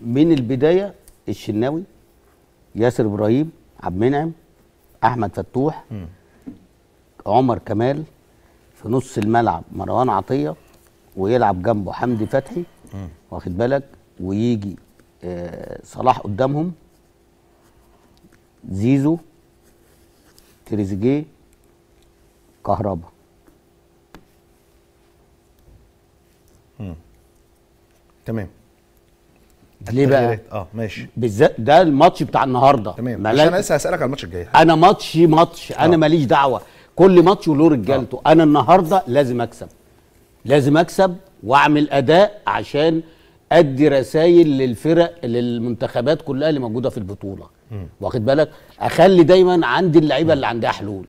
من البدايه الشناوي ياسر ابراهيم عبد المنعم احمد فتوح عمر كمال في نص الملعب مروان عطيه ويلعب جنبه حمدي فتحي واخد بالك ويجي آه صلاح قدامهم زيزو تريزيجيه كهربا تمام ليه بقى التغييرات. اه ماشي بالذات ده الماتش بتاع النهارده تمام ما مش لا- انا لسه هسالك على الماتش الجاي انا ماتشي ماتش انا آه. ماليش دعوه كل ماتش وله رجالته انا النهارده لازم اكسب لازم اكسب واعمل اداء عشان ادي رسائل للفرق للمنتخبات كلها اللي موجوده في البطوله واخد بالك اخلي دايما عندي اللعيبه اللي عندها حلول